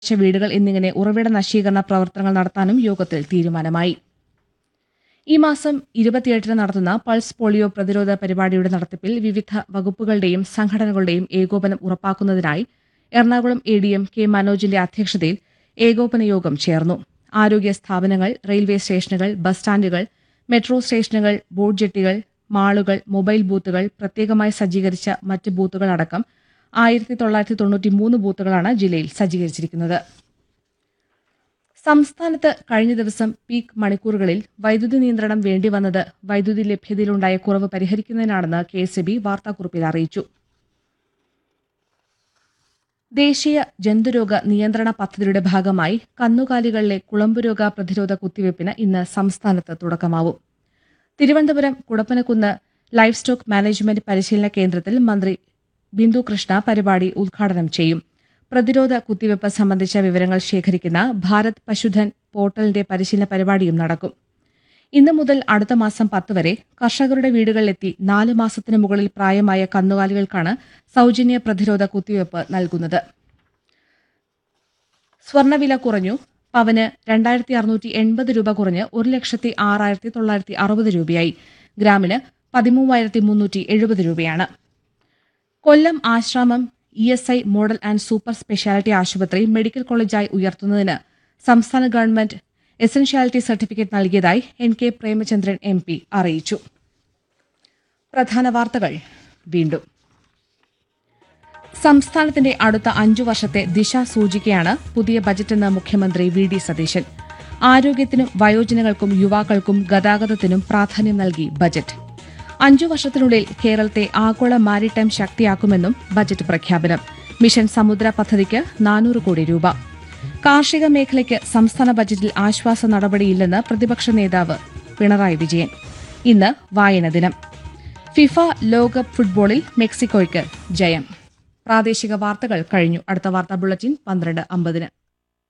വീടുകൾ എന്നിങ്ങനെ ഉറവിട നശീകരണ പ്രവർത്തനങ്ങൾ നടത്താനും യോഗത്തിൽ തീരുമാനമായി ഈ മാസം ഇരുപത്തിയെട്ടിന് നടത്തുന്ന പൾസ് പോളിയോ പ്രതിരോധ പരിപാടിയുടെ നടത്തിപ്പിൽ വിവിധ വകുപ്പുകളുടെയും സംഘടനകളുടെയും ഏകോപനം ഉറപ്പാക്കുന്നതിനായി Ernakulam A D M K മനോജിന്റെ അധ്യക്ഷതയിൽ ഏകോപന യോഗം ചേർന്നു ആരോഗ്യ സ്ഥാപനങ്ങൾ റെയിൽവേ സ്റ്റേഷനുകൾ ബസ് സ്റ്റാൻഡുകൾ മെട്രോ സ്റ്റേഷനുകൾ ബോട്ട് ജെട്ടികൾ മാളുകൾ മൊബൈൽ ബൂത്തുകൾ പ്രത്യേകമായി സജ്ജീകരിച്ച മറ്റ് ബൂത്തുകളടക്കം ആയിരത്തി തൊള്ളായിരത്തി തൊണ്ണൂറ്റി മൂന്ന് ബൂത്തുകളാണ് ജില്ലയിൽ സജ്ജീകരിച്ചിരിക്കുന്നത് സംസ്ഥാനത്ത് കഴിഞ്ഞ ദിവസം പീക്ക് മണിക്കൂറുകളിൽ വൈദ്യുതി നിയന്ത്രണം വേണ്ടിവന്നത് വൈദ്യുതി ലഭ്യതയിലുണ്ടായ കുറവ് പരിഹരിക്കുന്നതിനാണെന്ന് കെ എസ് ബി വാർത്താക്കുറിപ്പിൽ അറിയിച്ചു ദേശീയ ജന്തുരോഗ നിയന്ത്രണ പദ്ധതിയുടെ ഭാഗമായി കന്നുകാലികളിലെ കുളമ്പുരോഗ പ്രതിരോധ കുത്തിവയ്പ്പിന് ഇന്ന് സംസ്ഥാനത്ത് തുടക്കമാവും Thiruvananthapuram Kudappanakunnu life stock management പരിശീലന കേന്ദ്രത്തിൽ മന്ത്രി ബിന്ദു കൃഷ്ണ പരിപാടി ഉദ്ഘാടനം ചെയ്യും പ്രതിരോധ കുത്തിവയ്പ്പ് സംബന്ധിച്ച വിവരങ്ങൾ ശേഖരിക്കുന്ന ഭാരത് പശുധൻ പോർട്ടലിന്റെ പരിശീലന പരിപാടിയും നടക്കും ഇന്ന് മുതൽ അടുത്ത മാസം പത്ത് വരെ കർഷകരുടെ വീടുകളിലെത്തി നാല് മാസത്തിന് മുകളിൽ പ്രായമായ കന്നുകാലികൾക്കാണ് സൌജന്യ പ്രതിരോധ കുത്തിവയ്പ്പ് നൽകുന്നത് സ്വർണ്ണവില കുറഞ്ഞു പവന് രണ്ടായിരത്തി അറുന്നൂറ്റി എൺപത് രൂപ കുറഞ്ഞ് ഒരു ലക്ഷത്തി ആറായിരത്തി തൊള്ളായിരത്തി അറുപത് രൂപയായി ഗ്രാമിന് പതിമൂവായിരത്തി മുന്നൂറ്റി എഴുപത് രൂപയാണ് Kollam Asramam E S I model and super speciality ആശുപത്രി മെഡിക്കൽ കോളേജായി ഉയർത്തുന്നതിന് സംസ്ഥാന ഗവൺമെന്റ് എസൻഷ്യാലിറ്റി സർട്ടിഫിക്കറ്റ് നൽകിയതായി N K Premachandran M P അറിയിച്ചു പ്രധാന വാർത്തകൾ വീണ്ടും സംസ്ഥാനത്തിന്റെ അടുത്ത അഞ്ചു വർഷത്തെ ദിശ സൂചികയാണ് പുതിയ ബജറ്റെന്ന് മുഖ്യമന്ത്രി വി ഡി സതീശൻ ആരോഗ്യത്തിനും വയോജനങ്ങൾക്കും യുവാക്കൾക്കും ഗതാഗതത്തിനും പ്രാധാന്യം നൽകി ബജറ്റ് അഞ്ചു വർഷത്തിനുള്ളിൽ കേരളത്തെ ആഗോള മാരിടൈം ശക്തിയാക്കുമെന്നും ബജറ്റ് പ്രഖ്യാപനം മിഷൻ സമുദ്ര പദ്ധതിക്ക് നാനൂറ് കോടി രൂപ കാർഷിക മേഖലയ്ക്ക് സംസ്ഥാന ബജറ്റിൽ ആശ്വാസ നടപടിയില്ലെന്ന് പ്രതിപക്ഷ നേതാവ് പിണറായി വിജയൻ ഇന്ന് വായന ദിനം ഫിഫ ലോകകപ്പ് ഫുട്ബോളിൽ മെക്സിക്കോയ്ക്ക് ജയം പ്രാദേശിക വാർത്തകൾ കഴിഞ്ഞു അടുത്ത വാർത്താ ബുള്ളറ്റിൻ പന്ത്രണ്ട് അമ്പതിന്